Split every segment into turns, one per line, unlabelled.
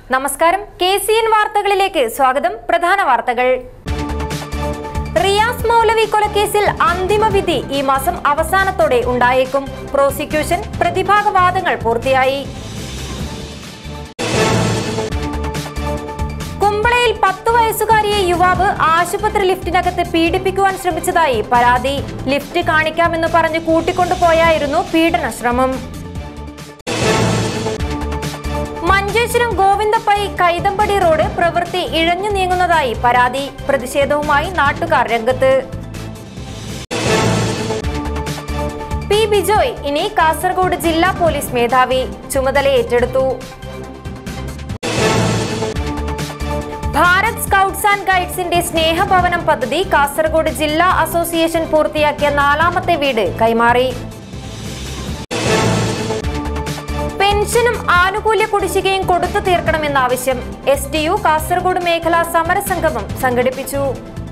നമസ്കാരം K C N വാർത്തകളിലേക്ക് സ്വാഗതം പ്രധാന വാർത്തകൾ റിയാസ് മൗലവി കൊലക്കേസിൽ അന്തിമ വിധി ഈ മാസം അവസാനത്തോടെ ഉണ്ടായേക്കും പ്രോസിക്യൂഷൻ പ്രതിഭാഗ വാദങ്ങൾ പൂർത്തിയായി കുമ്പളയിൽ പത്ത് വയസ്സുകാരിയെ യുവാവ് ആശുപത്രി ലിഫ്റ്റിനകത്ത് പീഡിപ്പിക്കുവാൻ ശ്രമിച്ചതായി പരാതി ലിഫ്റ്റ് കാണിക്കാമെന്ന് പറഞ്ഞ് കൂട്ടിക്കൊണ്ടുപോയായിരുന്നു പീഡന ശ്രമം മഞ്ചേശ്വരം ഗോവിന്ദപ്പൈ കൈതമ്പടി റോഡ് പ്രവൃത്തി ഇഴഞ്ഞു നീങ്ങുന്നതായി പരാതി പ്രതിഷേധവുമായി നാട്ടുകാർ രംഗത്ത് പി ബിജോയ് ഇനി കാസർഗോഡ് ജില്ലാ പോലീസ് മേധാവി ചുമതല ഏറ്റെടുത്തു ഭാരത് സ്കൗട്ട്സ് ആൻഡ് ഗൈഡ്സിന്റെ സ്നേഹഭവനം പദ്ധതി കാസർഗോഡ് ജില്ലാ അസോസിയേഷൻ പൂർത്തിയാക്കിയ നാലാമത്തെ വീട് കൈമാറി പെൻഷനും ആനുകൂല്യ കുടിശ്ശികയും കൊടുത്തു തീർക്കണമെന്ന ആവശ്യം എസ് ടി യു കാസർഗോഡ് മേഖലാ സമരസംഗമം സംഘടിപ്പിച്ചു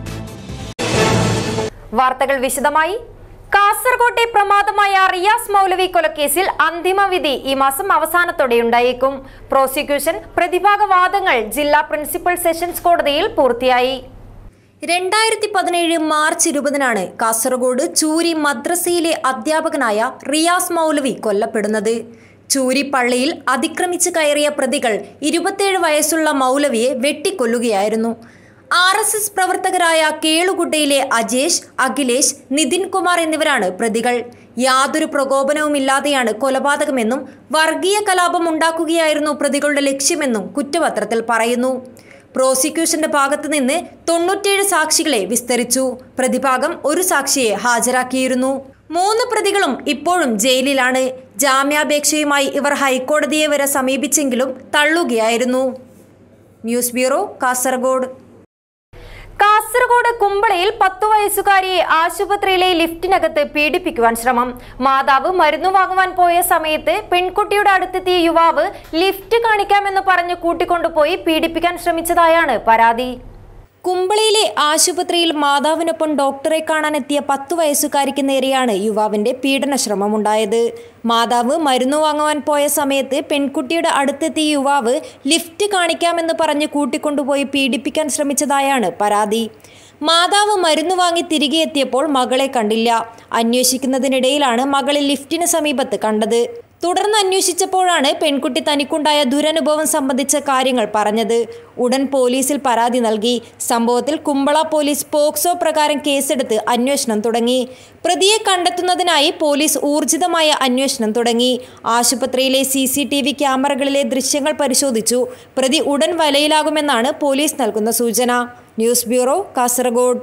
വാർത്തകൾ വിശദമായി കാസർകോട്ടെ പ്രമാദമായ റിയാസ് മൗലവി കൊലക്കേസിൽ അന്തിമ വിധി ഈ മാസം അവസാനത്തോടെ ഉണ്ടായേക്കും പ്രോസിക്യൂഷൻ പ്രതിഭാഗ വാദങ്ങൾ ജില്ലാ പ്രിൻസിപ്പൽ സെഷൻസ് കോടതിയിൽ പൂർത്തിയായി രണ്ടായിരത്തി പതിനേഴ് മാർച്ച് ഇരുപതിനാണ് കാസർഗോഡ് ചൂരി മദ്രസയിലെ അധ്യാപകനായ റിയാസ് മൗലവി കൊല്ലപ്പെടുന്നത് ചൂരി പള്ളിയിൽ അതിക്രമിച്ച് കയറിയ പ്രതികൾ ഇരുപത്തിയേഴ് വയസ്സുള്ള മൗലവിയെ വെട്ടിക്കൊല്ലുകയായിരുന്നു ആർ എസ് എസ് പ്രവർത്തകരായ കേളുകുട്ടയിലെ അജേഷ് അഖിലേഷ് നിതിൻ കുമാർ എന്നിവരാണ് പ്രതികൾ യാതൊരു പ്രകോപനവുമില്ലാതെയാണ് കൊലപാതകമെന്നും വർഗീയ കലാപം ഉണ്ടാക്കുകയായിരുന്നു പ്രതികളുടെ ലക്ഷ്യമെന്നും കുറ്റപത്രത്തിൽ പറയുന്നു പ്രോസിക്യൂഷന്റെ ഭാഗത്ത് നിന്ന് തൊണ്ണൂറ്റേഴ് സാക്ഷികളെ വിസ്തരിച്ചു പ്രതിഭാഗം ഒരു സാക്ഷിയെ ഹാജരാക്കിയിരുന്നു മൂന്ന് പ്രതികളും ഇപ്പോഴും ജയിലിലാണ് ജാമ്യാപേക്ഷയുമായി ഇവർ ഹൈക്കോടതിയെ വരെ സമീപിച്ചെങ്കിലും തള്ളുകയായിരുന്നു ന്യൂസ് ബ്യൂറോ കാസർഗോഡ് കാസർഗോഡ് കുമ്പളയിൽ പത്തു വയസ്സുകാരിയെ ആശുപത്രിയിലെ ലിഫ്റ്റിനകത്ത് പീഡിപ്പിക്കുവാൻ ശ്രമം മാതാവ് മരുന്ന് വാങ്ങുവാൻ പോയ സമയത്ത് പെൺകുട്ടിയുടെ അടുത്തെത്തിയ യുവാവ് ലിഫ്റ്റ് കാണിക്കാമെന്ന് പറഞ്ഞ് കൂട്ടിക്കൊണ്ടുപോയി പീഡിപ്പിക്കാൻ ശ്രമിച്ചതായാണ് പരാതി കുമ്പളയിലെ ആശുപത്രിയിൽ മാതാവിനൊപ്പം ഡോക്ടറെ കാണാനെത്തിയ പത്തു വയസ്സുകാരിക്ക് നേരെയാണ് യുവാവിന്റെ പീഡന ശ്രമമുണ്ടായത് മാതാവ് മരുന്ന് വാങ്ങുവാൻ പോയ സമയത്ത് പെൺകുട്ടിയുടെ അടുത്തെത്തിയ യുവാവ് ലിഫ്റ്റ് കാണിക്കാമെന്ന് പറഞ്ഞ് കൂട്ടിക്കൊണ്ടുപോയി പീഡിപ്പിക്കാൻ ശ്രമിച്ചതായാണ് പരാതി മാതാവ് മരുന്ന് വാങ്ങി തിരികെ എത്തിയപ്പോൾ മകളെ കണ്ടില്ല അന്വേഷിക്കുന്നതിനിടയിലാണ് മകളെ ലിഫ്റ്റിന് സമീപത്ത് കണ്ടത് തുടർന്ന് അന്വേഷിച്ചപ്പോഴാണ് പെൺകുട്ടി തനിക്കുണ്ടായ ദുരനുഭവം സംബന്ധിച്ച കാര്യങ്ങൾ പറഞ്ഞത് ഉടൻ പോലീസിൽ പരാതി നൽകി സംഭവത്തിൽ കുമ്പള പോലീസ് പോക്സോ പ്രകാരം കേസെടുത്ത് അന്വേഷണം തുടങ്ങി പ്രതിയെ കണ്ടെത്തുന്നതിനായി പോലീസ് ഊർജിതമായ അന്വേഷണം തുടങ്ങി ആശുപത്രിയിലെ സി സി ടി വി ക്യാമറകളിലെ ദൃശ്യങ്ങൾ പരിശോധിച്ചു പ്രതി ഉടൻ വലയിലാകുമെന്നാണ് പോലീസ് നൽകുന്ന സൂചന news bureau Kasaragod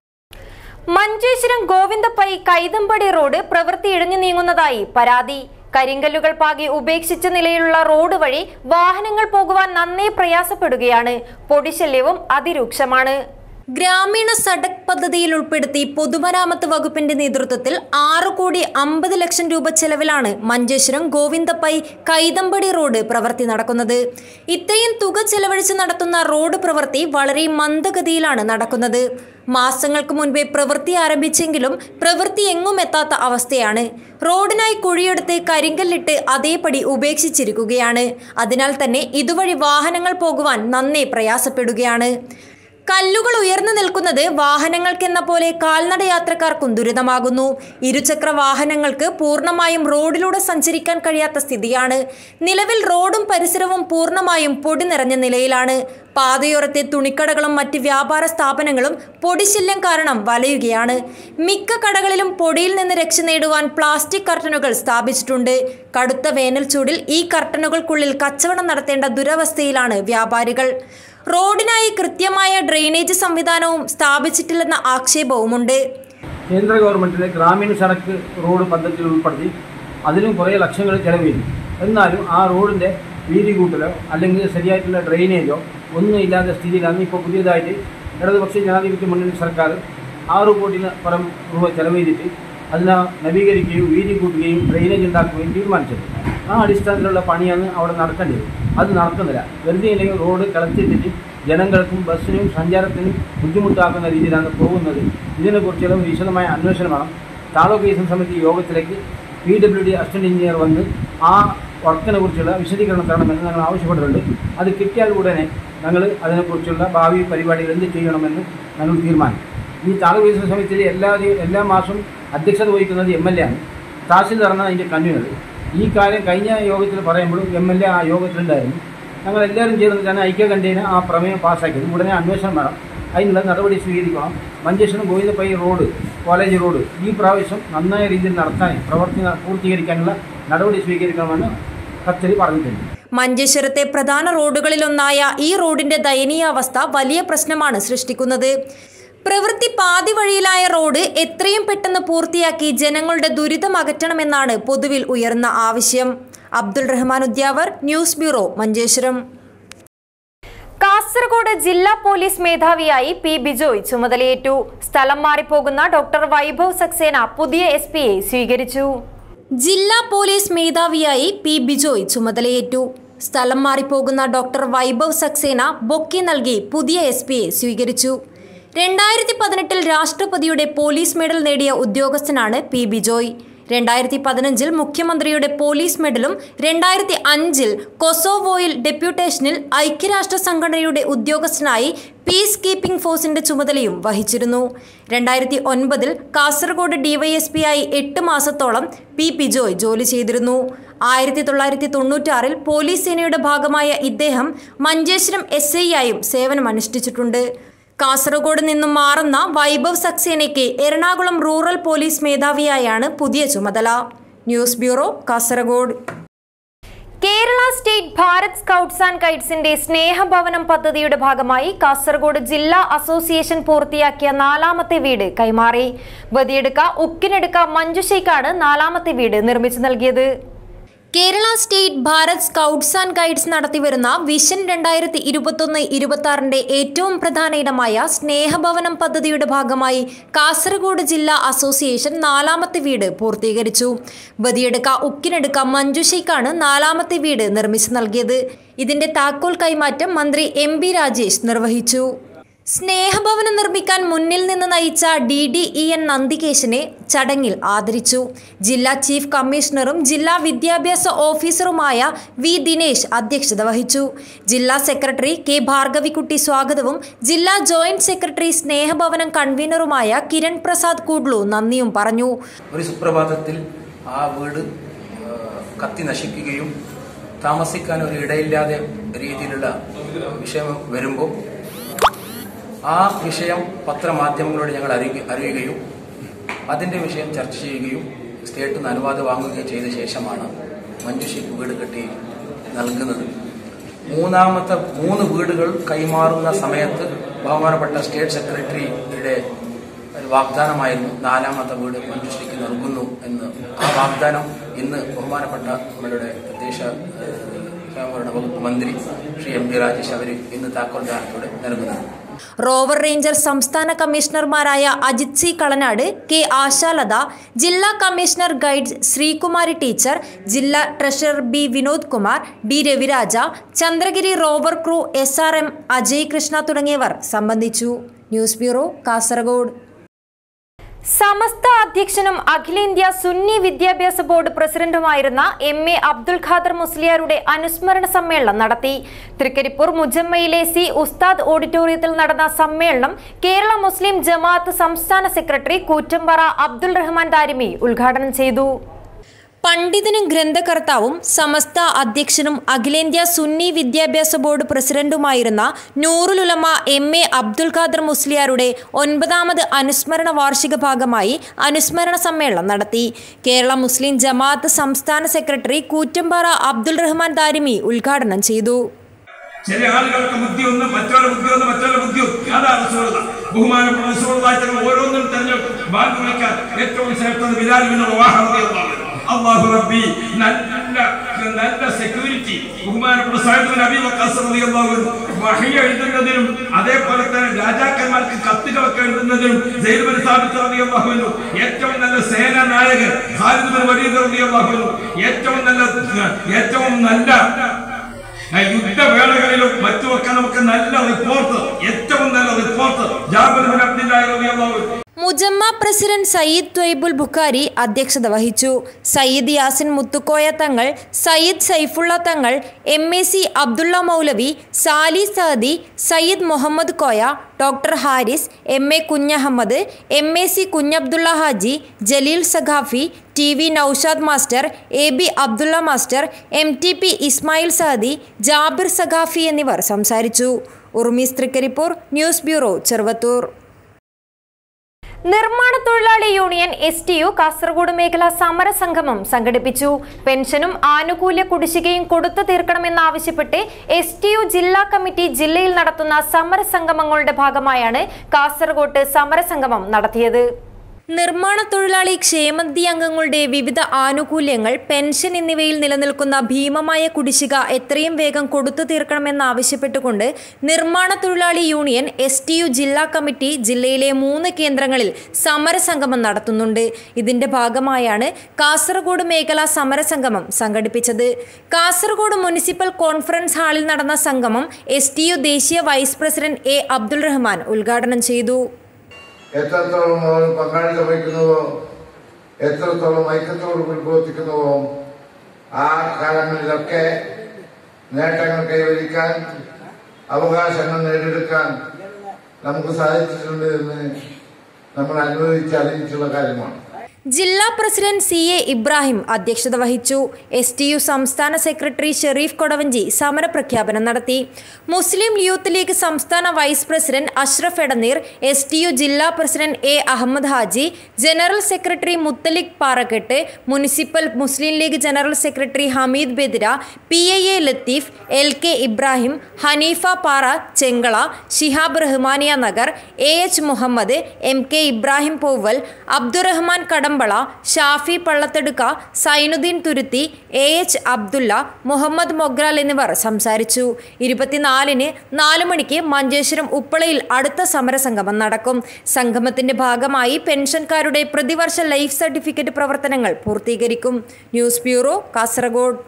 Manjeshwaram Govindapai Kaithampadi road പ്രവൃത്തി ഇഴഞ്ഞു നീങ്ങുന്നതായി പരാതി കരിങ്കല്ലുകൾ പാകി ഉപേക്ഷിച്ച നിലയിലുള്ള റോഡ് വഴി വാഹനങ്ങൾ പോകുവാൻ നന്നേ പ്രയാസപ്പെടുകയാണ് പൊടിശല്യവും അതിരൂക്ഷമാണ് ഗ്രാമീണ സഡക് പദ്ധതിയിൽ ഉൾപ്പെടുത്തി പൊതുമരാമത്ത് വകുപ്പിന്റെ നേതൃത്വത്തിൽ ആറ് കോടി അമ്പത് ലക്ഷം രൂപ ചെലവിലാണ് മഞ്ചേശ്വരം ഗോവിന്ദപ്പൈ കൈതമ്പടി റോഡ് പ്രവൃത്തി നടക്കുന്നത് ഇത്രയും തുക ചെലവഴിച്ച് നടത്തുന്ന റോഡ് പ്രവൃത്തി വളരെ മന്ദഗതിയിലാണ് നടക്കുന്നത് മാസങ്ങൾക്ക് മുൻപേ പ്രവൃത്തി ആരംഭിച്ചെങ്കിലും പ്രവൃത്തി എങ്ങും എത്താത്ത അവസ്ഥയാണ് റോഡിനായി കുഴിയെടുത്ത് കരിങ്കല്ലിട്ട് അതേപടി ഉപേക്ഷിച്ചിരിക്കുകയാണ് അതിനാൽ തന്നെ ഇതുവഴി വാഹനങ്ങൾ പോകുവാൻ നന്നേ പ്രയാസപ്പെടുകയാണ് കല്ലുകൾ ഉയർന്നു നിൽക്കുന്നത് വാഹനങ്ങൾക്കെന്ന പോലെ കാൽനട യാത്രക്കാർക്കും ദുരിതമാകുന്നു ഇരുചക്ര വാഹനങ്ങൾക്ക് പൂർണ്ണമായും റോഡിലൂടെ സഞ്ചരിക്കാൻ കഴിയാത്ത സ്ഥിതിയാണ് നിലവിൽ റോഡും പരിസരവും പൂർണ്ണമായും പൊടി നിറഞ്ഞ നിലയിലാണ് പാതയോരത്തെ തുണിക്കടകളും മറ്റ് വ്യാപാര സ്ഥാപനങ്ങളും പൊടിശല്യം കാരണം വലയുകയാണ് മിക്ക കടകളിലും പൊടിയിൽ നിന്ന് രക്ഷ നേടുവാൻ പ്ലാസ്റ്റിക് കർട്ടനുകൾ സ്ഥാപിച്ചിട്ടുണ്ട് കടുത്ത വേനൽ ചൂടിൽ ഈ കർട്ടനുകൾക്കുള്ളിൽ കച്ചവടം നടത്തേണ്ട ദുരവസ്ഥയിലാണ് വ്യാപാരികൾ റോഡിനായി കൃത്യമായ ഡ്രെയിനേജ് സംവിധാനവും സ്ഥാപിച്ചിട്ടില്ലെന്ന ആക്ഷേപവുമുണ്ട്
കേന്ദ്ര ഗവൺമെൻറ്റിൻ്റെ ഗ്രാമീണ സടക്ക് റോഡ് പദ്ധതിയിൽ ഉൾപ്പെടുത്തി അതിനും കുറേ ലക്ഷങ്ങൾ ചെലവ് ചെയ്തു എന്നാലും ആ റോഡിൻ്റെ വീതി കൂട്ടലോ അല്ലെങ്കിൽ ശരിയായിട്ടുള്ള ഡ്രെയിനേജോ ഒന്നും ഇല്ലാത്ത സ്ഥിതിയിലാണ് ഇപ്പോൾ പുതിയതായിട്ട് ഇടതുപക്ഷ ജനാധിപത്യ മുന്നണി സർക്കാർ ആറ് കോടിന് പുറം രൂപ ചെലവ് ചെയ്തിട്ട് അതിനെ നവീകരിക്കുകയും വീതി കൂട്ടുകയും ഡ്രെയിനേജ് ഉണ്ടാക്കുകയും തീരുമാനിച്ചത് ആ അടിസ്ഥാനത്തിലുള്ള പണിയാണ് അവിടെ നടക്കേണ്ടത് അത് നടക്കുന്നില്ല വെറുതെ ഇല്ലെങ്കിൽ റോഡ് കളത്തിട്ടിട്ട് ജനങ്ങൾക്കും ബസ്സിനും സഞ്ചാരത്തിനും ബുദ്ധിമുട്ടാക്കുന്ന രീതിയിലാണ് പോകുന്നത് ഇതിനെക്കുറിച്ചുള്ള ഒരു വിശദമായ അന്വേഷണം വേണം താലൂക്ക് വികസന സമിതി യോഗത്തിലേക്ക് P W D assistant engineer വന്ന് ആ വർക്കിനെ കുറിച്ചുള്ള വിശദീകരണം തരണമെന്ന് ഞങ്ങൾ ആവശ്യപ്പെട്ടിട്ടുണ്ട് അത് കിട്ടിയാൽ ഉടനെ ഞങ്ങൾ അതിനെക്കുറിച്ചുള്ള ഭാവി പരിപാടികൾ എന്ത് ചെയ്യണമെന്ന് ഞങ്ങൾ തീരുമാനിക്കും ഈ താലൂക്ക് വികസന സമിതിയിൽ എല്ലാ ദി- എല്ലാ മാസവും അധ്യക്ഷത വഹിക്കുന്നത് എം എൽ എ ആണ് തഹസിൽദാറാണ് അതിൻ്റെ കൺവീനർ ഈ കാര്യം കഴിഞ്ഞ യോഗത്തിൽ പറയുമ്പോഴും എം എൽ എ ആ യോഗത്തിലുണ്ടായിരുന്നു ഞങ്ങൾ എല്ലാവരും ചേർന്നിട്ടാണ് ഐക്യകണ്ഠേന ആ പ്രമേയം പാസ്സാക്കിയത് ഉടനെ അന്വേഷണം വേണം അതിനുള്ള നടപടി സ്വീകരിക്കണം Manjeshwaram Govindapai road college road ഈ പ്രാവശ്യം നന്നായ രീതിയിൽ നടത്താൻ പ്രവർത്തി ന- പൂർത്തീകരിക്കാനുള്ള നടപടി സ്വീകരിക്കണമെന്ന് കത്തിൽ പറഞ്ഞിട്ടുണ്ട്
മഞ്ചേശ്വരത്തെ പ്രധാന റോഡുകളിലൊന്നായ ഈ റോഡിന്റെ ദയനീയാവസ്ഥ വലിയ പ്രശ്നമാണ് സൃഷ്ടിക്കുന്നത് പ്രവൃത്തി പാതി വഴിയിലായ റോഡ് എത്രയും പെട്ടെന്ന് പൂർത്തിയാക്കി ജനങ്ങളുടെ ദുരിതം അകറ്റണമെന്നാണ് പൊതുവിൽ ഉയർന്ന ആവശ്യം അബ്ദുൾ റഹ്മാൻ ഉദ്യാവർ ന്യൂസ് ബ്യൂറോ മഞ്ചേശ്വരം കാസർഗോഡ് ജില്ലാ പോലീസ് മേധാവിയായി പി ബിജോയ് ചുമതലയേറ്റു സ്ഥലം മാറിപ്പോകുന്ന ഡോക്ടർ വൈഭവ് സക്സേന പുതിയ എസ് പിയെ സ്വീകരിച്ചു ജില്ലാ പോലീസ് മേധാവിയായി പി ബിജോയ് ചുമതലയേറ്റു സ്ഥലം മാറിപ്പോകുന്ന ഡോക്ടർ വൈഭവ് സക്സേന ബൊക്കെ നൽകി പുതിയ എസ് പിയെ സ്വീകരിച്ചു രണ്ടായിരത്തി പതിനെട്ടിൽ രാഷ്ട്രപതിയുടെ പോലീസ് മെഡൽ നേടിയ ഉദ്യോഗസ്ഥനാണ് പി ബിജോയ് രണ്ടായിരത്തി പതിനഞ്ചിൽ മുഖ്യമന്ത്രിയുടെ പോലീസ് മെഡലും രണ്ടായിരത്തി അഞ്ചിൽ കൊസോവോയിൽ ഡെപ്യൂട്ടേഷനിൽ ഐക്യരാഷ്ട്ര സംഘടനയുടെ ഉദ്യോഗസ്ഥനായി പീസ് കീപ്പിംഗ് ഫോഴ്സിന്റെ ചുമതലയും വഹിച്ചിരുന്നു രണ്ടായിരത്തി ഒൻപതിൽ കാസർഗോഡ് ഡിവൈഎസ്പി ആയി എട്ട് മാസത്തോളം പി ബിജോയ് ജോലി ചെയ്തിരുന്നു ആയിരത്തി തൊള്ളായിരത്തി തൊണ്ണൂറ്റാറിൽ പോലീസ് സേനയുടെ ഭാഗമായ ഇദ്ദേഹം മഞ്ചേശ്വരം എസ് ഐ ആയും സേവനമനുഷ്ഠിച്ചിട്ടുണ്ട് കാസർഗോഡ് നിന്നും മാറുന്ന വൈഭവ് സക്സേനയ്ക്ക് എറണാകുളം റൂറൽ പോലീസ് മേധാവിയായാണ് പുതിയ ചുമതല news bureau Kasaragod Kerala state Bharat scouts and ഗൈഡ്സിന്റെ സ്നേഹഭവനം പദ്ധതിയുടെ ഭാഗമായി കാസർഗോഡ് ജില്ലാ അസോസിയേഷൻ പൂർത്തിയാക്കിയ നാലാമത്തെ വീട് കൈമാറി ബദിയെടുക്ക ഉക്കിനെടുക്ക മഞ്ജുഷയ്ക്കാണ് നാലാമത്തെ വീട് നിർമ്മിച്ചു നൽകിയത് Kerala state Bharat scouts and guides നടത്തിവരുന്ന വിഷൻ രണ്ടായിരത്തി ഇരുപത്തൊന്ന് ഇരുപത്തി ആറിന്റെ ഏറ്റവും പ്രധാന ഇനമായ സ്നേഹഭവനം പദ്ധതിയുടെ ഭാഗമായി കാസർഗോഡ് ജില്ലാ അസോസിയേഷൻ നാലാമത്തെ വീട് പൂർത്തീകരിച്ചു ബദിയെടുക്ക ഉക്കിനെടുക്ക മഞ്ജുഷയ്ക്കാണ് നാലാമത്തെ വീട് നിർമ്മിച്ചു നൽകിയത് ഇതിന്റെ താക്കോൽ കൈമാറ്റം മന്ത്രി എം ബി രാജേഷ് നിർവഹിച്ചു സ്നേഹഭവനം നിർമ്മിക്കാൻ മുന്നിൽ നിന്ന് നയിച്ച ഡി ഡി ഇ എൻ നന്ദികേശനെ ചടങ്ങിൽ ആദരിച്ചു ജില്ലാ ചീഫ് കമ്മീഷണറും ജില്ലാ വിദ്യാഭ്യാസ ഓഫീസറുമായ വി ദിനേശ് അധ്യക്ഷത വഹിച്ചു ജില്ലാ സെക്രട്ടറി കെ ഭാർഗവിക്കുട്ടി സ്വാഗതവും ജില്ലാ ജോയിന്റ് സെക്രട്ടറി സ്നേഹഭവനം കൺവീനറുമായ കിരൺ പ്രസാദ് കൂഡ്ലു നന്ദിയും പറഞ്ഞു
ഒരു സുപ്രഭാതത്തിൽ ആ വീട് ആ, കത്തി നശിക്കുകയും താമസിക്കാൻ ഒരു ഇടയില്ലാതെ രീതിയിലുള്ള വിഷയം വരുമ്പോൾ ആ വിഷയം പത്രമാധ്യമങ്ങളോട് ഞങ്ങൾ അറിയി അറിയുകയും അതിൻ്റെ വിഷയം ചർച്ച ചെയ്യുകയും സ്റ്റേറ്റിൽ നിന്ന് അനുവാദം വാങ്ങുകയും ചെയ്ത ശേഷമാണ് മഞ്ജുഷിക്ക് വീട് കെട്ടി നൽകുന്നത് മൂന്നാമത്തെ മൂന്ന് വീടുകൾ കൈമാറുന്ന സമയത്ത് ബഹുമാനപ്പെട്ട സ്റ്റേറ്റ് സെക്രട്ടറിയുടെ ഒരു വാഗ്ദാനമായിരുന്നു നാലാമത്തെ വീട് മഞ്ജുശ്രീക്ക് നൽകുന്നു എന്ന് ആ വാഗ്ദാനം ഇന്ന് ബഹുമാനപ്പെട്ട നമ്മളുടെ തദ്ദേശ ഏഹ്, സ്വയംഭരണ വകുപ്പ് മന്ത്രി ശ്രീ എം പി രാജേഷ് അവർ ഇന്ന് താക്കോൽദാനത്തോടെ നൽകുന്നത്
റോവർ റേഞ്ചർ സംസ്ഥാന കമ്മീഷണർമാരായ അജിത് സി കളനാട് കെ ആശാലത ജില്ലാ കമ്മീഷണർ ഗൈഡ് ശ്രീകുമാരി ടീച്ചർ ജില്ലാ treasurer B Vinod Kumar D Raviraja Chandragiri rover crew S R M Ajay Krishna തുടങ്ങിയവർ സംബന്ധിച്ചു ന്യൂസ് ബ്യൂറോ കാസർഗോഡ് സമസ്ത അധ്യക്ഷനും അഖിലേന്ത്യാ സുന്നി വിദ്യാഭ്യാസ ബോർഡ് പ്രസിഡന്റുമായിരുന്ന എം എ അബ്ദുൽ ഖാദർ മുസ്ലിയാരുടെ അനുസ്മരണ സമ്മേളനം നടത്തി തൃക്കരിപ്പൂർ മുജമ്മയിലെ സി ഉസ്താദ് ഓഡിറ്റോറിയത്തിൽ നടന്ന സമ്മേളനം കേരള മുസ്ലിം ജമാഅത്ത് സംസ്ഥാന സെക്രട്ടറി കൂറ്റമ്പാറ അബ്ദുൾ റഹ്മാൻ ദാരിമി ഉദ്ഘാടനം ചെയ്തു പണ്ഡിതനും ഗ്രന്ഥകർത്താവും സമസ്ത അധ്യക്ഷനും അഖിലേന്ത്യാ സുന്നി വിദ്യാഭ്യാസ ബോർഡ് പ്രസിഡന്റുമായിരുന്ന നൂറുൽ ഉലമ എം എ അബ്ദുൽ ഖാദർ മുസ്ലിയാരുടെ ഒൻപതാമത് അനുസ്മരണ വാർഷിക ഭാഗമായി അനുസ്മരണ സമ്മേളനം നടത്തി കേരള മുസ്ലിം ജമാഅത്ത് സംസ്ഥാന സെക്രട്ടറി കൂറ്റമ്പാറ അബ്ദുൾ റഹ്മാൻ ദാരിമി ഉദ്ഘാടനം ചെയ്തു
ചില ആളുകൾക്ക് ബുദ്ധി ഒന്ന് മറ്റൊരു ബുദ്ധി ഒന്ന് മറ്റൊരു ബുദ്ധി ഒന്ന് അതാണ് റസൂലുള്ള ബഹുമാനപ്പെട്ട റസൂലുള്ളാഹി തങ്ങൾ ഓരോന്നും തെരഞ്ഞെടുത്തു ബാങ്ക് വിളിക്കാൻ ഏറ്റവും ശ്രേഷ്ഠത് ബിലാൽ ബിൻ റവാഹ റളിയല്ലാഹു അൻഹു. അല്ലാഹു റബ്ബി നല്ല നല്ല സെക്യൂരിറ്റി ബഹുമാനപ്പെട്ട സയ്യിദ് ബിൻ അബീ വഖാസ് റളിയല്ലാഹു അൻഹു വഹി എഴുതുന്നതിനും അതേപോലെ തന്നെ രാജാക്കന്മാർക്ക് കത്തുകളൊക്കെ എഴുതുന്നതിനും സെയ്ദ് ബിൻ സാബിത്ത് റളിയല്ലാഹു അൻഹു ഏറ്റവും നല്ല സേനാ നായകൻ ഖാലിദ് ബിൻ വലീദ് റളിയല്ലാഹു അൻഹു ഏറ്റവും നല്ല ഏറ്റവും നല്ല യുദ്ധവേള മേഖലകളിലും മറ്റുമൊക്കെ നമുക്ക് നല്ല റിപ്പോർട്ട് ഏറ്റവും നല്ല റിപ്പോർട്ട് ജാബിർ ബിൻ അബ്ദുല്ലാഹി റളിയല്ലാഹു അൻഹു
മുജമ്മ പ്രസിഡന്റ് സയ്യിദ് ത്വയ്ബുൽ ബുഖാരി അധ്യക്ഷത വഹിച്ചു Sayyid Yasin Muthukoya Thangal Sayyid Saifulla Thangal M A C Abdulla Moulavi Sali Sahadi Sayyid Muhammad Koya doctor Haris M A Kunhahammad M A C Kunhabdulla Haji Jaleel Saqafi T V Noushad master A B Abdulla master M T P Ismail Sahadi Jabir Saqafi എന്നിവർ സംസാരിച്ചു ഉർമീസ് തൃക്കരിപ്പൂർ ന്യൂസ് ബ്യൂറോ ചെറുവത്തൂർ നിർമ്മാണ തൊഴിലാളി union S T U Kasaragod മേഖല സമരസംഗമം സംഘടിപ്പിച്ചു പെൻഷനും ആനുകൂല്യ കുടിശ്ശികയും കൊടുത്തു തീർക്കണമെന്നാവശ്യപ്പെട്ട് എസ് ടി യു ജില്ലാ കമ്മിറ്റി ജില്ലയിൽ നടത്തുന്ന സമരസംഗമങ്ങളുടെ ഭാഗമായാണ് കാസർഗോഡ് സമരസംഗമം നടത്തിയത് നിർമ്മാണ തൊഴിലാളി ക്ഷേമനിധി അംഗങ്ങളുടെ വിവിധ ആനുകൂല്യങ്ങൾ പെൻഷൻ എന്നിവയിൽ നിലനിൽക്കുന്ന ഭീമമായ കുടിശ്ശിക എത്രയും വേഗം കൊടുത്തു തീർക്കണമെന്നാവശ്യപ്പെട്ടുകൊണ്ട് നിർമ്മാണ തൊഴിലാളി യൂണിയൻ എസ് ടി യു ജില്ലാ കമ്മിറ്റി ജില്ലയിലെ മൂന്ന് കേന്ദ്രങ്ങളിൽ സമരസംഗമം നടത്തുന്നുണ്ട് ഇതിന്റെ ഭാഗമായാണ് കാസർഗോഡ് മേഖല സമരസംഗമം സംഘടിപ്പിച്ചത് കാസർഗോഡ് മുനിസിപ്പൽ കോൺഫറൻസ് ഹാളിൽ നടന്ന സംഗമം എസ് ടി യു ദേശീയ vice president A Abdul Rahman ഉദ്ഘാടനം ചെയ്തു
എത്രത്തോളം അവർ പങ്കാളിത്തം വഹിക്കുന്നുവോ എത്രത്തോളം ഐക്യത്തോട് പ്രവർത്തിക്കുന്നുവോ ആ കാലങ്ങളിലൊക്കെ നേട്ടങ്ങൾ കൈവരിക്കാൻ അവകാശങ്ങൾ നേടിയെടുക്കാൻ നമുക്ക് സാധിച്ചിട്ടുണ്ട് എന്ന് നമ്മൾ അനുഭവിച്ച് അറിയിച്ചുള്ള കാര്യമാണ്
ജില്ലാ പ്രസിഡന്റ് സി എ ഇബ്രാഹിം അധ്യക്ഷത വഹിച്ചു എസ് ടി യു സംസ്ഥാന സെക്രട്ടറി ഷെറീഫ് കൊടവഞ്ചി സമരപ്രഖ്യാപനം നടത്തി മുസ്ലിം യൂത്ത് ലീഗ് സംസ്ഥാന vice president Ashraf Edneer S T U ജില്ലാ president A Ahammed Haji general secretary Muthaliq Parakkatt municipal Muslim league general secretary Hameed Bedira P A A Latheef L K Ibrahim Haneefa Para Chengala Shihab Rahmaniya Nagar A H Muhammad M K Ibrahim Poval Abdurahman Kadambala Shafi Pallathadukka Zainuddin Thuruthi A H Abdulla Muhammad Mogral എന്നിവർ സംസാരിച്ചു ഇരുപത്തിനാലിന് നാല് മണിക്ക് മഞ്ചേശ്വരം ഉപ്പളയിൽ അടുത്ത സമരസംഗമം നടക്കും സംഗമത്തിന്റെ ഭാഗമായി പെൻഷൻകാരുടെ പ്രതിവർഷ ലൈഫ് സർട്ടിഫിക്കറ്റ് പ്രവർത്തനങ്ങൾ പൂർത്തീകരിക്കും news bureau Kasaragod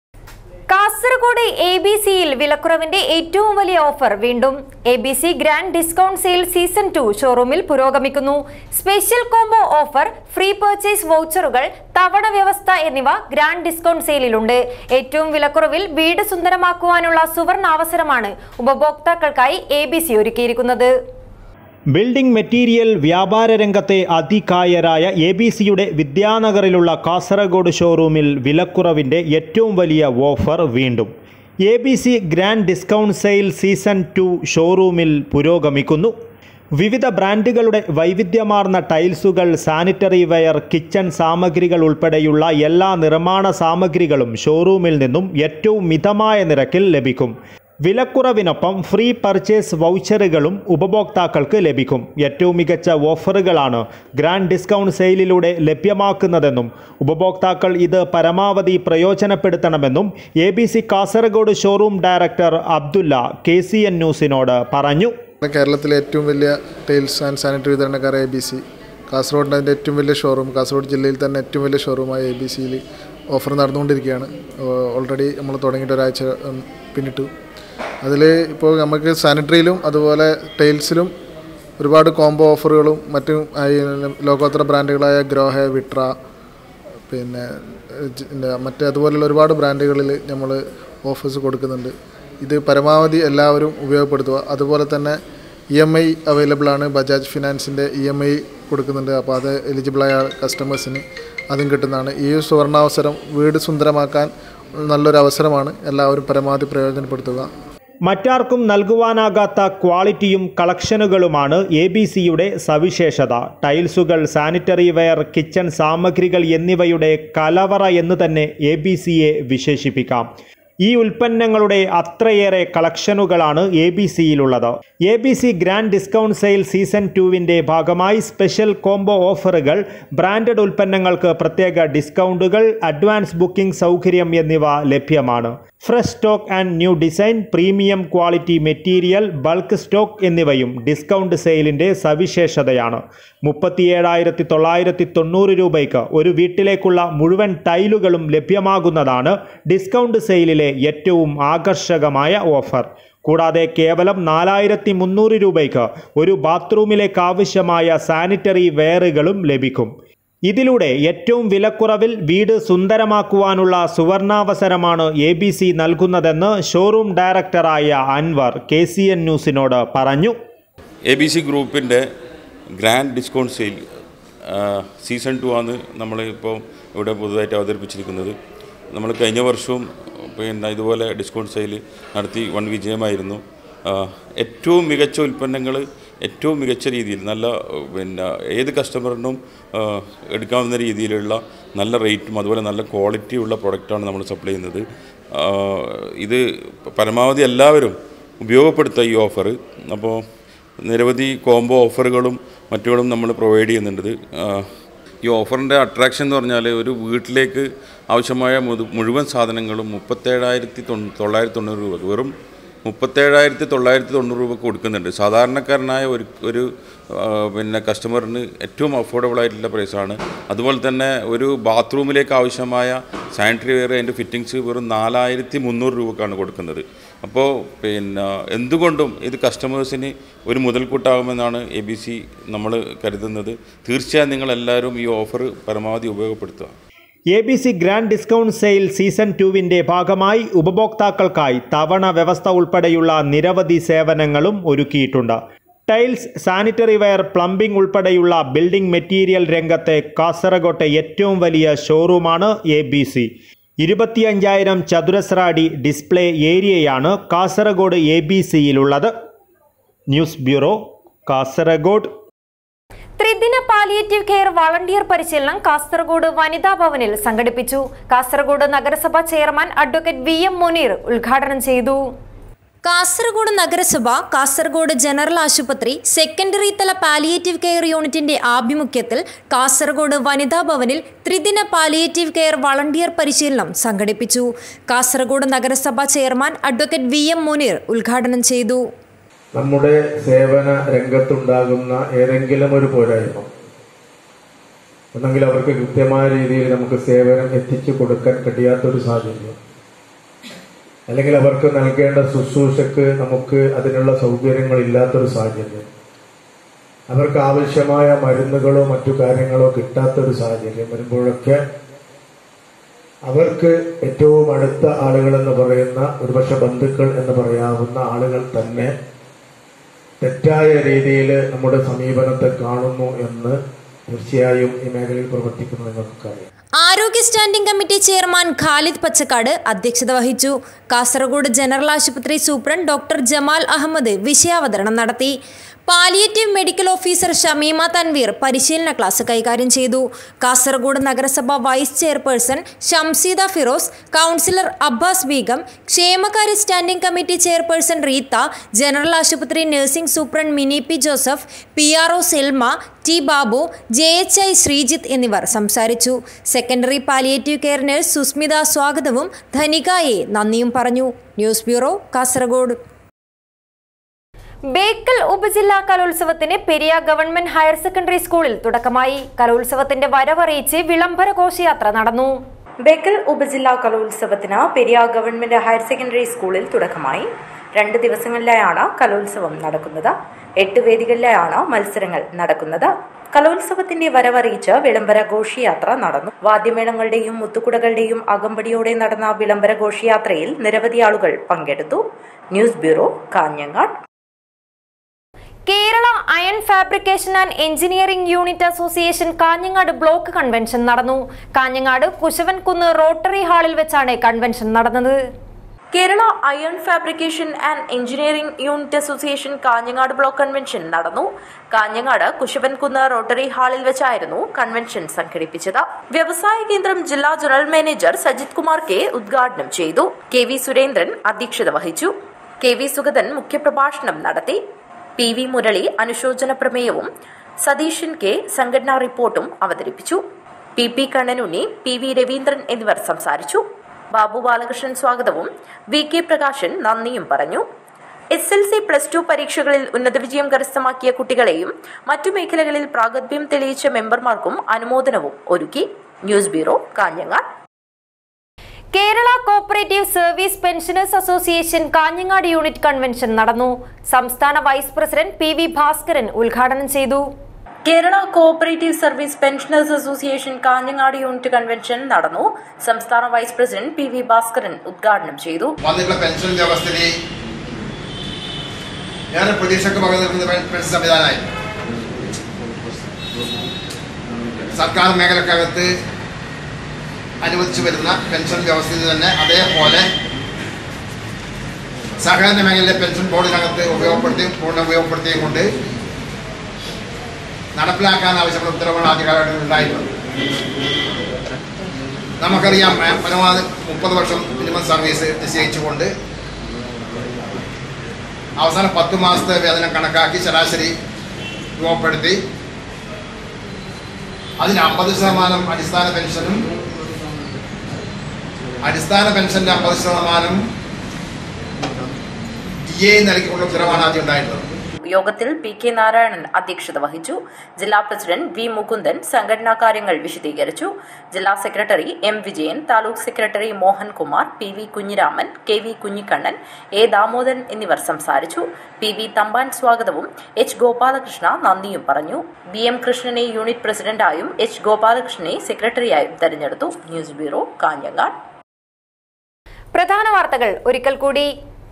Kasaragod A B സിയിൽ വിലക്കുറവിന്റെ ഏറ്റവും വലിയ ഓഫർ വീണ്ടും A B C grand discount sale season two ഷോറൂമിൽ പുരോഗമിക്കുന്നു special combo offer free purchase വൗച്ചറുകൾ തവണ വ്യവസ്ഥ എന്നിവ ഗ്രാൻഡ് ഡിസ്കൗണ്ട് സെയിലിലുണ്ട് ഏറ്റവും വിലക്കുറവിൽ വീട് സുന്ദരമാക്കുവാനുള്ള സുവർണ അവസരമാണ് ഉപഭോക്താക്കൾക്കായി എ ബി സി ഒരുക്കിയിരിക്കുന്നത്
ബിൽഡിംഗ് മെറ്റീരിയൽ വ്യാപാര രംഗത്തെ അതികായരായ എ ബി സിയുടെ വിദ്യാനഗറിലുള്ള കാസർഗോഡ് ഷോറൂമിൽ വിലക്കുറവിൻ്റെ ഏറ്റവും വലിയ ഓഫർ വീണ്ടും A B C grand discount sale season two ഷോറൂമിൽ പുരോഗമിക്കുന്നു വിവിധ ബ്രാൻഡുകളുടെ വൈവിധ്യമാർന്ന ടൈൽസുകൾ സാനിറ്ററി വെയർ കിച്ചൺ സാമഗ്രികൾ ഉൾപ്പെടെയുള്ള എല്ലാ നിർമ്മാണ സാമഗ്രികളും ഷോറൂമിൽ നിന്നും ഏറ്റവും മിതമായ നിരക്കിൽ ലഭിക്കും വിലക്കുറവിനൊപ്പം ഫ്രീ പർച്ചേസ് വൗച്ചറുകളും ഉപഭോക്താക്കൾക്ക് ലഭിക്കും ഏറ്റവും മികച്ച ഓഫറുകളാണ് ഗ്രാൻഡ് ഡിസ്കൗണ്ട് സെയിലിലൂടെ ലഭ്യമാക്കുന്നതെന്നും ഉപഭോക്താക്കൾ ഇത് പരമാവധി പ്രയോജനപ്പെടുത്തണമെന്നും A B C Kasaragod showroom director Abdulla K C N ന്യൂസിനോട് പറഞ്ഞു
കേരളത്തിലെ ഏറ്റവും വലിയ ടൈൽസ് ആൻഡ് സാനിറ്ററി വിതരണക്കാർ എ ബി സി കാസർഗോഡിൻ്റെ അതിൻ്റെ ഏറ്റവും വലിയ ഷോറൂം കാസർഗോഡ് ജില്ലയിൽ തന്നെ ഏറ്റവും വലിയ ഷോറൂമായ എ ബി സിയിൽ ഓഫർ നടന്നുകൊണ്ടിരിക്കുകയാണ് ഓൾറെഡി നമ്മൾ തുടങ്ങിയിട്ട് ഒരാഴ്ച ഉം, പിന്നിട്ടു അതിൽ ഇപ്പോൾ നമുക്ക് സാനിറ്ററിയിലും അതുപോലെ ടൈൽസിലും ഒരുപാട് കോംബോ ഓഫറുകളും മറ്റും ആയി ലോകോത്തര ബ്രാൻഡുകളായ ഗ്രോഹെ വിട്ര പിന്നെ ജ്- പിന്നെ മറ്റ് അതുപോലുള്ള ഒരുപാട് ബ്രാൻഡുകളിൽ നമ്മൾ ഓഫേഴ്സ് കൊടുക്കുന്നുണ്ട് ഇത് പരമാവധി എല്ലാവരും ഉപയോഗപ്പെടുത്തുക അതുപോലെ തന്നെ ഇ എം ഐ അവൈലബിൾ ആണ് ബജാജ് ഫിനാൻസിൻ്റെ ഇ എം ഐ കൊടുക്കുന്നുണ്ട് അപ്പോൾ അത് എലിജിബിളായ കസ്റ്റമേഴ്സിന് അതും കിട്ടുന്നതാണ് ഈ സുവർണാവസരം വീട് സുന്ദരമാക്കാൻ നല്ലൊരു അവസരമാണ് എല്ലാവരും പരമാവധി പ്രയോജനപ്പെടുത്തുക
മറ്റാർക്കും നൽകുവാനാകാത്ത ക്വാളിറ്റിയും കളക്ഷനുകളുമാണ് എ ബി സിയുടെ സവിശേഷത ടൈൽസുകൾ സാനിറ്ററി വെയർ കിച്ചൺ സാമഗ്രികൾ എന്നിവയുടെ കലവറ എന്ന് തന്നെ എ ബി സിയെ വിശേഷിപ്പിക്കാം ഈ ഉൽപ്പന്നങ്ങളുടെ അത്രയേറെ കളക്ഷനുകളാണ് എ ബി സിയിലുള്ളത് A B C grand discount sale season ടുവിൻ്റെ ഭാഗമായി സ്പെഷ്യൽ കോംബോ ഓഫറുകൾ ബ്രാൻഡഡ് ഉൽപ്പന്നങ്ങൾക്ക് പ്രത്യേക ഡിസ്കൗണ്ടുകൾ അഡ്വാൻസ് ബുക്കിംഗ് സൗകര്യം എന്നിവ ലഭ്യമാണ് fresh stock and new design premium quality material bulk stock എന്നിവയും ഡിസ്കൗണ്ട് സെയിലിൻ്റെ സവിശേഷതയാണ് മുപ്പത്തിയേഴായിരത്തി തൊള്ളായിരത്തി തൊണ്ണൂറ് രൂപയ്ക്ക് ഒരു വീട്ടിലേക്കുള്ള മുഴുവൻ ടൈലുകളും ലഭ്യമാകുന്നതാണ് ഡിസ്കൗണ്ട് സെയിലിലെ ഏറ്റവും ആകർഷകമായ ഓഫർ കൂടാതെ കേവലം നാലായിരത്തി മുന്നൂറ് രൂപയ്ക്ക് ഒരു ബാത്റൂമിലേക്ക് ആവശ്യമായ സാനിറ്ററി വെയറുകളും ലഭിക്കും ഇതിലൂടെ ഏറ്റവും വിലക്കുറവിൽ വീട് സുന്ദരമാക്കുവാനുള്ള സുവർണാവസരമാണ് എ ബി സി നൽകുന്നതെന്ന് ഷോറൂം ഡയറക്ടറായ അൻവർ കെ സി എൻ ന്യൂസിനോട് പറഞ്ഞു
എ ബി സി ഗ്രൂപ്പിൻ്റെ grand discount sale season two ആണ് നമ്മൾ ഇപ്പോൾ ഇവിടെ പുതുതായിട്ട് അവതരിപ്പിച്ചിരിക്കുന്നത് നമ്മൾ കഴിഞ്ഞ വർഷവും പിന്നെ ഇതുപോലെ ഡിസ്കൗണ്ട് സെയിൽ നടത്തി വൺ വിജയമായിരുന്നു ആ, ഏറ്റവും മികച്ച ഉൽപ്പന്നങ്ങൾ ഏറ്റവും മികച്ച രീതിയിൽ നല്ല പിന്നെ ഏത് കസ്റ്റമറിനും ആ, എടുക്കാവുന്ന രീതിയിലുള്ള നല്ല റേറ്റും അതുപോലെ നല്ല ക്വാളിറ്റിയുള്ള പ്രൊഡക്റ്റാണ് നമ്മൾ സപ്ലൈ ചെയ്യുന്നത് ആ, ഇത് പരമാവധി എല്ലാവരും ഉപയോഗപ്പെടുത്തുക ഈ ഓഫർ അപ്പോൾ നിരവധി കോംബോ ഓഫറുകളും മറ്റുകളും നമ്മൾ പ്രൊവൈഡ് ചെയ്യുന്നുണ്ട് ആ, ഈ ഓഫറിൻ്റെ അട്രാക്ഷൻ എന്ന് പറഞ്ഞാൽ ഒരു വീട്ടിലേക്ക് ആവശ്യമായ മുതു- മുഴുവൻ സാധനങ്ങളും മുപ്പത്തേഴായിരത്തി തൊണ്ണൂ തൊള്ളായിരത്തി തൊണ്ണൂറ് രൂപ വെറും മുപ്പത്തേഴായിരത്തി തൊള്ളായിരത്തി തൊണ്ണൂറ് രൂപക്ക് കൊടുക്കുന്നുണ്ട് സാധാരണക്കാരനായ ഒരു ഒരു ആ, പിന്നെ കസ്റ്റമറിന് ഏറ്റവും അഫോർഡബിൾ ആയിട്ടുള്ള പ്രൈസാണ് അതുപോലെ തന്നെ ഒരു ബാത്റൂമിലേക്ക് ആവശ്യമായ സാനിറ്ററി വെയർ അതിൻ്റെ ഫിറ്റിങ്സ് വെറും നാലായിരത്തി മുന്നൂറ് രൂപക്കാണ് കൊടുക്കുന്നത് അപ്പോൾ പിന്നെ എന്തുകൊണ്ടും ഇത് കസ്റ്റമേഴ്സിന് ഒരു മുതൽക്കൂട്ടാകുമെന്നാണ് എ ബി സി നമ്മൾ കരുതുന്നത് തീർച്ചയായും നിങ്ങളെല്ലാവരും ഈ ഓഫർ പരമാവധി ഉപയോഗപ്പെടുത്തുക
A B C grand discount sale season ടുവിൻ്റെ ഭാഗമായി ഉപഭോക്താക്കൾക്കായി തവണ വ്യവസ്ഥ ഉൾപ്പെടെയുള്ള നിരവധി സേവനങ്ങളും ഒരുക്കിയിട്ടുണ്ട് ടൈൽസ് സാനിറ്ററി വെയർ പ്ലംബിംഗ് ഉൾപ്പെടെയുള്ള ബിൽഡിംഗ് മെറ്റീരിയൽ രംഗത്തെ കാസർഗോട്ടെ ഏറ്റവും വലിയ ഷോറൂമാണ് എ ബി സി ഇരുപത്തിയഞ്ചായിരം ചതുരശ്ര അടി ഡിസ്പ്ലേ ഏരിയയാണ് കാസർഗോഡ് എ ബി സിയിലുള്ളത് ന്യൂസ് ബ്യൂറോ കാസർഗോഡ്
ത്രിദിന പാലിയേറ്റീവ് കെയർ വളണ്ടിയർ പരിശീലനം കാസർഗോഡ് വനിതാ ഭവനിൽ സംഘടിപ്പിച്ചു കാസർഗോഡ് നഗരസഭ chairman advocate V M Muneer ഉദ്ഘാടനം ചെയ്തു കാസർഗോഡ് നഗരസഭ കാസർഗോഡ് ജനറൽ ആശുപത്രി സെക്കൻഡറി തല പാലിയേറ്റീവ് കെയർ യൂണിറ്റിന്റെ ആഭിമുഖ്യത്തിൽ കാസർഗോഡ് വനിതാ ഭവനിൽ ത്രിദിന പാലിയേറ്റീവ് കെയർ വളണ്ടിയർ പരിശീലനം സംഘടിപ്പിച്ചു കാസർഗോഡ് നഗരസഭ chairman advocate V M Muneer ഉദ്ഘാടനം ചെയ്തു
നമ്മുടെ സേവന രംഗത്തുണ്ടാകുന്ന ഏതെങ്കിലും ഒരു പോരായ്മ ഒന്നെങ്കിൽ അവർക്ക് കൃത്യമായ രീതിയിൽ നമുക്ക് സേവനം എത്തിച്ചു കൊടുക്കാൻ കഴിയാത്തൊരു സാഹചര്യം അല്ലെങ്കിൽ അവർക്ക് നൽകേണ്ട ശുശ്രൂഷക്ക് നമുക്ക് അതിനുള്ള സൗകര്യങ്ങളില്ലാത്തൊരു സാഹചര്യം അവർക്ക് ആവശ്യമായ മരുന്നുകളോ മറ്റു കാര്യങ്ങളോ കിട്ടാത്തൊരു സാഹചര്യം വരുമ്പോഴൊക്കെ അവർക്ക് ഏറ്റവും അടുത്ത ആളുകൾ എന്ന് പറയുന്ന ഒരുപക്ഷെ ബന്ധുക്കൾ എന്ന് പറയാവുന്ന ആളുകൾ തന്നെ തെറ്റായ രീതിയിൽ നമ്മുടെ സമീപനത്തെ കാണുന്നു എന്ന് തീർച്ചയായും ഈ മേഖലയിൽ പ്രവർത്തിക്കുന്ന നിങ്ങൾക്കറിയാം
ആരോഗ്യ standing committee chairman Khalid Pachakkad അധ്യക്ഷത വഹിച്ചു കാസർഗോഡ് ജനറൽ ആശുപത്രി സൂപ്രണ്ട് ഡോക്ടർ ജമാൽ അഹമ്മദ് വിഷയാവതരണം നടത്തി palliative medical officer Shameema Tanveer പരിശീലന ക്ലാസ് കൈകാര്യം ചെയ്തു കാസർഗോഡ് നഗരസഭ vice chairperson Shamseeda Firoz councillor Abbas Begum ക്ഷേമകാര്യ standing committee chairperson Reetha general ആശുപത്രി nursing superintendent Mini P Joseph P R O Selma T Babu J H I Sreejith എന്നിവർ സംസാരിച്ചു secondary palliative care nurse Susmitha സ്വാഗതവും ധനികായെ നന്ദിയും പറഞ്ഞു ന്യൂസ് ബ്യൂറോ കാസർഗോഡ് ബേക്കൽ ഉപജില്ലാ കലോത്സവത്തിന് പെരിയ ഗവൺമെന്റ് ഹയർ സെക്കൻഡറി സ്കൂളിൽ തുടക്കമായി കലോത്സവത്തിന്റെ വരവറിയിച്ച് വിളംബര ഘോഷയാത്ര നടന്നു
ബേക്കൽ ഉപജില്ലാ കലോത്സവത്തിന് പെരിയ ഗവൺമെന്റ് ഹയർ സെക്കൻഡറി സ്കൂളിൽ തുടക്കമായി രണ്ട് ദിവസങ്ങളിലായാണ് കലോത്സവം നടക്കുന്നത് എട്ട് വേദികളിലായാണ് മത്സരങ്ങൾ നടക്കുന്നത് കലോത്സവത്തിന്റെ വരവറിയിച്ച് വിളംബര ഘോഷയാത്ര നടന്നു വാദ്യമേളങ്ങളുടെയും മുത്തുകുടകളുടെയും അകമ്പടിയോടെ നടന്ന വിളംബര ഘോഷയാത്രയിൽ നിരവധി ആളുകൾ പങ്കെടുത്തു news bureau Kanhangad
Kerala iron fabrication and engineering unit association Kanhangad block convention നടന്നു കാഞ്ഞങ്ങാട് കുശവൻകുന്ന് റോട്ടറി ഹാളിൽ വെച്ചാണ് കൺവെൻഷൻ നടന്നത്
Kerala iron fabrication and engineering unit association Kanhangad block convention നടന്നു കാഞ്ഞങ്ങാട് കുശവൻകുന്ന് റോട്ടറി ഹാളിൽ വെച്ചായിരുന്നു കൺവെൻഷൻ സംഘടിപ്പിച്ചത് വ്യവസായ കേന്ദ്രം ജില്ലാ general manager Sajith Kumar K ഉദ്ഘാടനം ചെയ്തു കെ വി സുരേന്ദ്രൻ അധ്യക്ഷത വഹിച്ചു കെ വി സുഗതൻ മുഖ്യപ്രഭാഷണം നടത്തി പി വി മുരളി അനുശോചന പ്രമേയവും സതീശൻ കെ സംഘടനാ റിപ്പോർട്ടും അവതരിപ്പിച്ചു P P Kannanunni P V Raveendran എന്നിവർ സംസാരിച്ചു ബാബു ബാലകൃഷ്ണൻ സ്വാഗതവും വി കെ പ്രകാശൻ നന്ദിയും പറഞ്ഞു S L C plus two പരീക്ഷകളിൽ ഉന്നത വിജയം കരസ്ഥമാക്കിയ കുട്ടികളെയും മറ്റു മേഖലകളിൽ പ്രാഗൽഭ്യം തെളിയിച്ച മെമ്പർമാർക്കും അനുമോദനവും ഒരുക്കി news bureau Kanhangad
Kerala cooperative service pensioners association Kanhangad unit convention നടന്നു സംസ്ഥാന vice president P V Bhaskaran ഉദ്ഘാടനം ചെയ്തു
Kerala cooperative service pensioners association Kanhangad unit convention നടന്നു സംസ്ഥാന vice president P V Bhaskaran ഉദ്ഘാടനം ചെയ്തു
വന്നിട്ടുള്ള പെൻഷൻ വ്യവസ്ഥയിൽ ഏറെ പ്രതീക്ഷയ്ക്ക് പകർന്നു നിൽക്കുന്ന പെ- പെൻഷൻ സംവിധാനമായി സർക്കാർ മേഖലക്കകത്ത് അനുവദിച്ചു വരുന്ന പെൻഷൻ വ്യവസ്ഥയിൽ തന്നെ അതേപോലെ സഹകരണ മേഖലയിലെ പെൻഷൻ ബോർഡിനകത്ത് ഉപയോഗപ്പെടുത്തിയും പൂർണ്ണ ഉപയോഗപ്പെടുത്തിയും കൊണ്ട് നടപ്പിലാക്കാൻ ആവശ്യമുള്ള ഉത്തരവുകൾ ആദ്യ കാലഘട്ടത്തിൽ ഉണ്ടായിരുന്നത് നമുക്കറിയാം ഏ, പരമാവധി മുപ്പത് വർഷം മിനിമം സർവീസ് നിശ്ചയിച്ചുകൊണ്ട് അവസാന പത്ത് മാസത്തെ വേതനം കണക്കാക്കി ശരാശരി രൂപപ്പെടുത്തി അതിന് അമ്പത് ശതമാനം അടിസ്ഥാന പെൻഷനും അടിസ്ഥാന പെൻഷന്റെ അമ്പത് ശതമാനം ഡി എ നൽകിക്കൊണ്ടുള്ള ഉത്തരവാണ് ആദ്യം ഉണ്ടായിരുന്നത്
യോഗത്തിൽ പി കെ നാരായണൻ അധ്യക്ഷത വഹിച്ചു ജില്ലാ പ്രസിഡന്റ് വി മുകുന്ദൻ സംഘടനാ കാര്യങ്ങൾ വിശദീകരിച്ചു ജില്ലാ secretary M Vijayan taluk secretary Mohankumar P V Kunhiraman K V Kunhikannan A Damodaran എന്നിവർ സംസാരിച്ചു പി വി തമ്പാൻ സ്വാഗതവും എച്ച് ഗോപാലകൃഷ്ണ നന്ദിയും പറഞ്ഞു ബി എം കൃഷ്ണനെ യൂണിറ്റ് പ്രസിഡന്റായും എച്ച് ഗോപാലകൃഷ്ണനെ സെക്രട്ടറിയായും തെരഞ്ഞെടുത്തു ന്യൂസ് ബ്യൂറോ കാഞ്ഞങ്ങാട്
പ്രധാന വാർത്തകൾ ഒരിക്കൽ കൂടി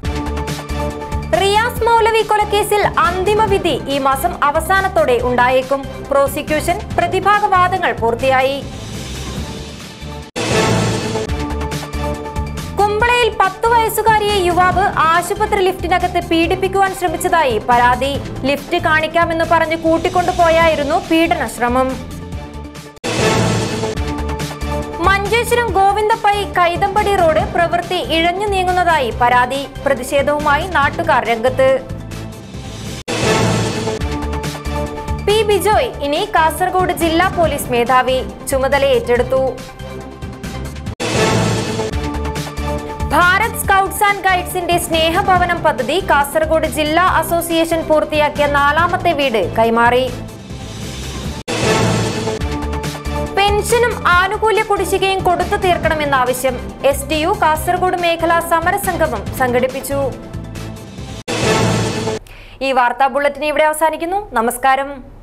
റിയാസ് മൗലവി കൊലക്കേസിൽ അന്തിമ വിധി ഈ മാസം അവസാനത്തോടെ ഉണ്ടായേക്കും പ്രോസിക്യൂഷൻ പ്രതിഭാഗവാദങ്ങൾ പൂർത്തിയായി കുമ്പളയിൽ പത്ത് വയസ്സുകാരിയെ യുവാവ് ആശുപത്രി ലിഫ്റ്റിനകത്ത് പീഡിപ്പിക്കുവാൻ ശ്രമിച്ചതായി പരാതി ലിഫ്റ്റ് കാണിക്കാമെന്ന് പറഞ്ഞ് കൂട്ടിക്കൊണ്ടുപോയായിരുന്നു പീഡന ശ്രമം മഞ്ചേശ്വരം ഗോവിന്ദപ്പൈ കൈതമ്പടി റോഡ് പ്രവൃത്തി ഇഴഞ്ഞു നീങ്ങുന്നതായി പരാതി പ്രതിഷേധവുമായി നാട്ടുകാർ രംഗത്ത് പി ബിജോയ് ഇനി കാസർഗോഡ് ജില്ലാ പോലീസ് മേധാവി ചുമതല ഏറ്റെടുത്തു ഭാരത് സ്കൗട്ട്സ് ആൻഡ് ഗൈഡ്സിന്റെ സ്നേഹഭവനം പദ്ധതി കാസർഗോഡ് ജില്ലാ അസോസിയേഷൻ പൂർത്തിയാക്കിയ നാലാമത്തെ വീട് കൈമാറി പെൻഷനും ആനുകൂല്യ കുടിശ്ശികയും കൊടുത്തു തീർക്കണമെന്ന ആവശ്യം എസ് ടി യു കാസർഗോഡ് മേഖലാ സമരസംഗമം സംഘടിപ്പിച്ചു ഈ വാർത്താ ബുള്ളറ്റിൻ ഇവിടെ അവസാനിക്കുന്നു നമസ്കാരം